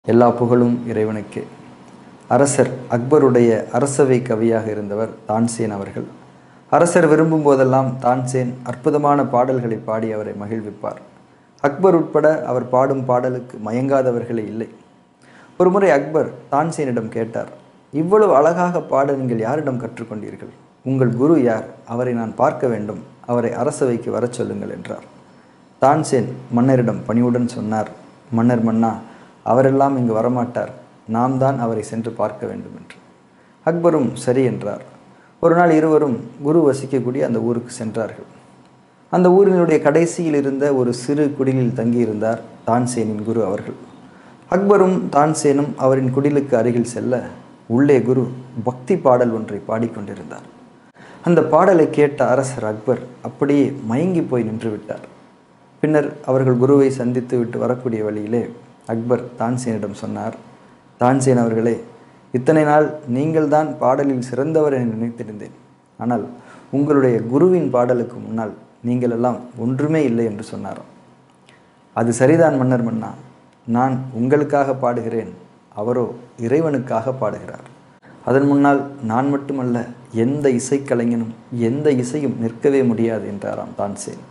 எல்லா புகழும் இறைவனுக்கே அரசர் அக்பருடைய அரசவை கவியாக இருந்தவர் தான்சேன் அவர்கள் அரசர் விரும்பும் போதெல்லாம் தான்சேன் அற்புதமான பாடல்களை பாடி அவரை மகிழ்விப்பார் அக்பர் உட்பட அவர் பாடும் பாடலுக்கு மயங்காதவர்களே இல்லை ஒருமுறை அக்பர் தான்சேனிடம் கேட்டார் இவ்வளவு அழகாக பாட நீங்கள் யாரிடம் கற்றுக்கொண்டீர்கள் உங்கள் குரு யார் அவரை நான் பார்க்க வேண்டும் அவரை அரசவைக்கு வரச் சொல்லுங்கள் என்றார் தான்சேன் மன்னரிடம் பணிவுடன் சொன்னார் மன்னர் மன்னா அவரெல்லாம் இங்கு வரமாட்டார் நாம் தான் அவரை சென்று பார்க்க வேண்டும் என்று அக்பரும் சரி என்றார் ஒரு நாள் இருவரும் குரு வசிக்கக்கூடிய அந்த ஊருக்கு சென்றார்கள் அந்த ஊரினுடைய கடைசியில் இருந்த ஒரு சிறு குடிலில் தங்கியிருந்தார் தான்சேனின் குரு அவர்கள் அக்பரும் தான்சேனும் அவரின் குடிலுக்கு அருகில் செல்ல உள்ளே குரு பக்தி பாடல் ஒன்றை பாடிக்கொண்டிருந்தார் அந்த பாடலை கேட்ட அரசர் அக்பர் அப்படியே மயங்கி போய் நின்று விட்டார் பின்னர் அவர்கள் குருவை சந்தித்து விட்டு வரக்கூடிய வழியிலே அக்பர் தான்சேனிடம் சொன்னார் தான்சேன் அவர்களே இத்தனை நாள் நீங்கள்தான் பாடலில் சிறந்தவர் என நினைத்திருந்தேன் ஆனால் உங்களுடைய குருவின் பாடலுக்கு முன்னால் நீங்கள் எல்லாம் ஒன்றுமே இல்லை என்று சொன்னாராம் அது சரிதான் மன்னர் மன்னா நான் உங்களுக்காக பாடுகிறேன் அவரோ இறைவனுக்காக பாடுகிறார் அதன் முன்னால் நான் மட்டுமல்ல எந்த இசைக்கலைஞனும் எந்த இசையும் நிற்கவே முடியாது என்றாராம் தான்சேன்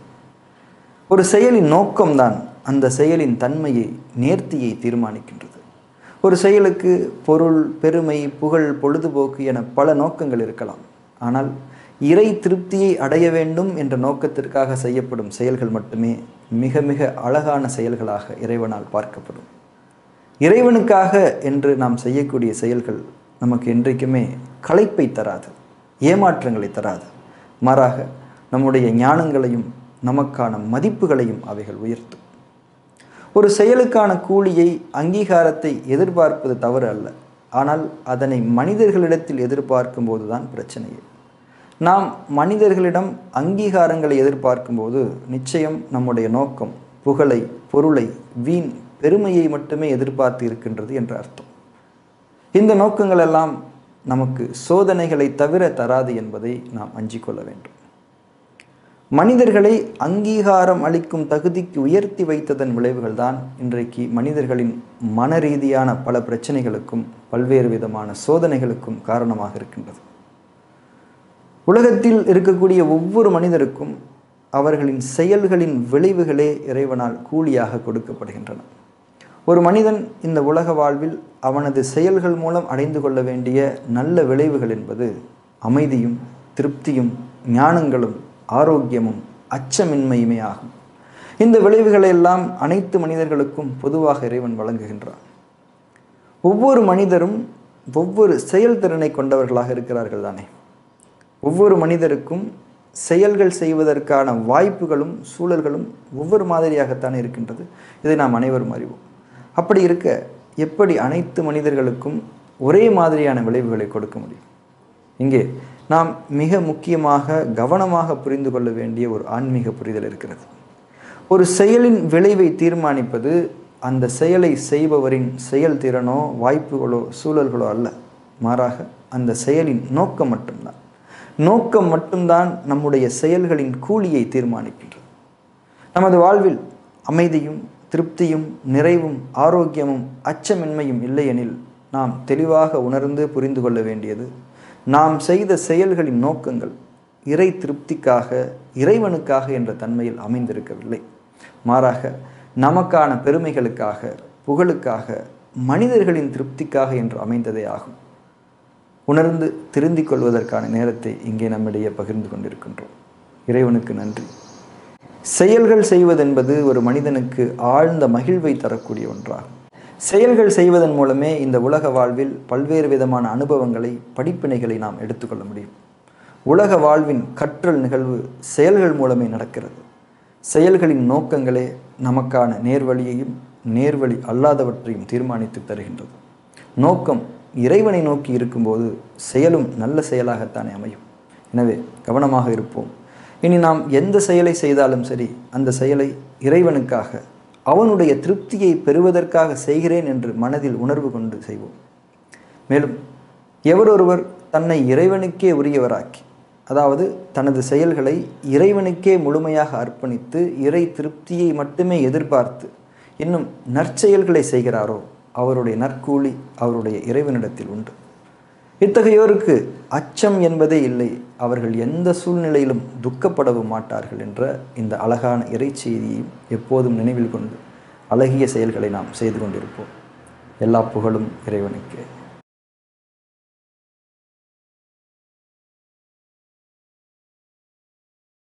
ஒரு செயலின் நோக்கம்தான் அந்த செயலின் தன்மையை நேர்த்தியை தீர்மானிக்கின்றது ஒரு செயலுக்கு பொருள் பெருமை புகழ் பொழுதுபோக்கு என பல நோக்கங்கள் இருக்கலாம் ஆனால் இறை திருப்தியை அடைய வேண்டும் என்ற நோக்கத்திற்காக செய்யப்படும் செயல்கள் மட்டுமே மிக மிக அழகான செயல்களாக இறைவனால் பார்க்கப்படும் இறைவனுக்காக என்று நாம் செய்யக்கூடிய செயல்கள் நமக்கு என்றைக்குமே களைப்பை தராது ஏமாற்றங்களை தராது மாறாக நம்முடைய ஞானங்களையும் நமக்கான மதிப்புகளையும் அவைகள் உயர்த்தும் ஒரு செயலுக்கான கூலியை அங்கீகாரத்தை எதிர்பார்ப்பது தவறு அல்ல ஆனால் அதனை மனிதர்களிடத்தில் எதிர்பார்க்கும் போதுதான் பிரச்சனையே நாம் மனிதர்களிடம் அங்கீகாரங்களை எதிர்பார்க்கும்போது நிச்சயம் நம்முடைய நோக்கம் புகழை பொருளை வீண் பெருமையை மட்டுமே எதிர்பார்த்து இருக்கின்றது என்ற அர்த்தம் இந்த நோக்கங்கள் எல்லாம் நமக்கு சோதனைகளை தவிர தராது என்பதை நாம் அஞ்சிக்கொள்ள வேண்டும் மனிதர்களை அங்கீகாரம் அளிக்கும் தகுதிக்கு உயர்த்தி வைத்ததன் விளைவுகள்தான் இன்றைக்கு மனிதர்களின் மன ரீதியான பல பிரச்சனைகளுக்கும் பல்வேறு விதமான சோதனைகளுக்கும் காரணமாக இருக்கின்றது உலகத்தில் இருக்கக்கூடிய ஒவ்வொரு மனிதருக்கும் அவர்களின் செயல்களின் விளைவுகளே இறைவனால் கூலியாக கொடுக்கப்படுகின்றன ஒரு மனிதன் இந்த உலக வாழ்வில் அவனது செயல்கள் மூலம் அடைந்து கொள்ள வேண்டிய நல்ல விளைவுகள் என்பது அமைதியும் திருப்தியும் ஞானங்களும் ஆரோக்கியமும் அச்சமின்மையுமே ஆகும் இந்த விளைவுகளை எல்லாம் அனைத்து மனிதர்களுக்கும் பொதுவாக இறைவன் வழங்குகின்றான் ஒவ்வொரு மனிதரும் ஒவ்வொரு செயல்திறனை கொண்டவர்களாக இருக்கிறார்கள் தானே ஒவ்வொரு மனிதருக்கும் செயல்கள் செய்வதற்கான வாய்ப்புகளும் சூழல்களும் ஒவ்வொரு மாதிரியாகத்தானே இருக்கின்றது இதை நாம் அனைவரும் அறிவோம் அப்படி இருக்க எப்படி அனைத்து மனிதர்களுக்கும் ஒரே மாதிரியான விளைவுகளை கொடுக்க முடியும் இங்கே நாம் மிக முக்கியமாக கவனமாக புரிந்து கொள்ள வேண்டிய ஒரு ஆன்மீக புரிதல் இருக்கிறது ஒரு செயலின் விளைவை தீர்மானிப்பது அந்த செயலை செய்பவரின் செயல்திறனோ வாய்ப்புகளோ சூழல்களோ அல்ல மாறாக அந்த செயலின் நோக்கம் மட்டும்தான் நோக்கம் மட்டும்தான் நம்முடைய செயல்களின் கூலியை தீர்மானிக்கின்றது நமது வாழ்வில் அமைதியும் திருப்தியும் நிறைவும் ஆரோக்கியமும் அச்சமின்மையும் இல்லையெனில் நாம் தெளிவாக உணர்ந்து புரிந்து கொள்ள வேண்டியது நாம் செய்த செயல்களின் நோக்கங்கள் இறை திருப்திக்காக இறைவனுக்காக என்ற தன்மையில் அமைந்திருக்கவில்லை மாறாக நமக்கான பெருமைகளுக்காக புகழுக்காக மனிதர்களின் திருப்திக்காக என்று அமைந்ததே ஆகும் உணர்ந்து திருந்திக் கொள்வதற்கான நேரத்தை இங்கே நம்மிடையே பகிர்ந்து கொண்டிருக்கின்றோம் இறைவனுக்கு நன்றி செயல்கள் செய்வதென்பது ஒரு மனிதனுக்கு ஆழ்ந்த மகிழ்வை தரக்கூடிய ஒன்றாகும் செயல்கள் செய்வதன் மூலமே இந்த உலக வாழ்வில் பல்வேறு விதமான அனுபவங்களை படிப்பினைகளை நாம் எடுத்துக்கொள்ள முடியும் உலக வாழ்வின் கற்றல் நிகழ்வு செயல்கள் மூலமே நடக்கிறது செயல்களின் நோக்கங்களே நமக்கான நேர்வழியையும் நேர்வழி அல்லாதவற்றையும் தீர்மானித்து தருகின்றது நோக்கம் இறைவனை நோக்கி இருக்கும்போது செயலும் நல்ல செயலாகத்தானே அமையும் எனவே கவனமாக இருப்போம் இனி நாம் எந்த செயலை செய்தாலும் சரி அந்த செயலை இறைவனுக்காக அவனுடைய திருப்தியை பெறுவதற்காக செய்கிறேன் என்று மனதில் உணர்வு கொண்டு செய்வோம் மேலும் எவரொருவர் தன்னை இறைவனுக்கே உரியவராக்கி அதாவது தனது செயல்களை இறைவனுக்கே முழுமையாக அர்ப்பணித்து இறை திருப்தியை மட்டுமே எதிர்பார்த்து இன்னும் நற்செயல்களை செய்கிறாரோ அவருடைய நற்கூலி அவருடைய இறைவனிடத்தில் உண்டு இத்தகையோருக்கு அச்சம் என்பதே இல்லை அவர்கள் எந்த சூழ்நிலையிலும் துக்கப்படவும் மாட்டார்கள் என்ற இந்த அழகான இறைச்செய்தியையும் எப்போதும் நினைவில் கொண்டு அழகிய செயல்களை நாம் செய்து கொண்டிருப்போம் எல்லா புகழும் இறைவனுக்கே